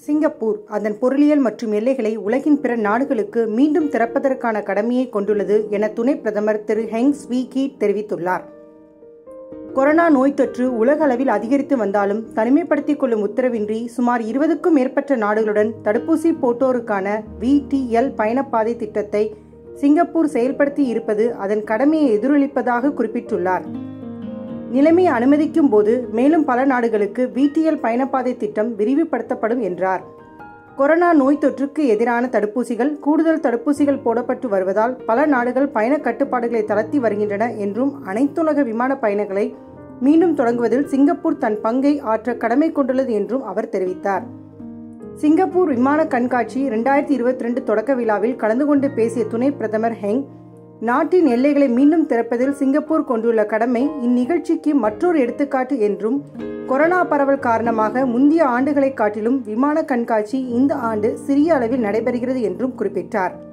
Singapore அதன் பொருளியல் மற்றும் எல்லைகளை உலகின் பிற நாடுகளுக்கு மீண்டும் திறப்பதற்கான கடமையை கொண்டுள்ளது என துணை பிரதமர் திரு ஹெங் ஸ்வீ கீட் தெரிவித்துள்ளார் கொரோனா நோய் தொற்று உலக அளவில் அதிகரித்து வந்தாலும் தனிமைப்படுத்திக் கொள்ளும் உத்தரவின்றி சுமார் இருபதுக்கும் மேற்பட்ட நாடுகளுடன் தடுப்பூசி போட்டோருக்கான விடிஎல் பயணப்பாதை திட்டத்தை சிங்கப்பூர் செயல்படுத்தி இருப்பது அதன் கடமையை எதிரொலிப்பதாக குறிப்பிட்டுள்ளார் நிலைமை அனுமதிக்கும் போது மேலும் பல நாடுகளுக்கு விடிஎல் பயணப்பாதை திட்டம் விரிவுபடுத்தப்படும் என்றார் கொரோனா நோய் தொற்றுக்கு எதிரான தடுப்பூசிகள் கூடுதல் தடுப்பூசிகள் போடப்பட்டு வருவதால் பல நாடுகள் பயண கட்டுப்பாடுகளை தளர்த்தி வருகின்றன என்றும் அனைத்துலக விமான பயணங்களை மீண்டும் தொடங்குவதில் சிங்கப்பூர் தன் பங்கை ஆற்ற கடமை கொண்டுள்ளது என்றும் அவர் தெரிவித்தார் சிங்கப்பூர் விமான கண்காட்சி இரண்டாயிரத்தி இருபத்தி ரெண்டு தொடக்க விழாவில் கலந்து கொண்டு பேசிய துணை பிரதமர் ஹெங் நாட்டின் எல்லைகளை மீண்டும் திறப்பதில் சிங்கப்பூர் கொண்டுள்ள கடமை இந்நிகழ்ச்சிக்கு மற்றொரு எடுத்துக்காட்டு என்றும் கொரோனா பரவல் காரணமாக முந்தைய ஆண்டுகளை காட்டிலும் விமான கண்காட்சி இந்த ஆண்டு சிறிய அளவில் நடைபெறுகிறது என்றும் குறிப்பிட்டார்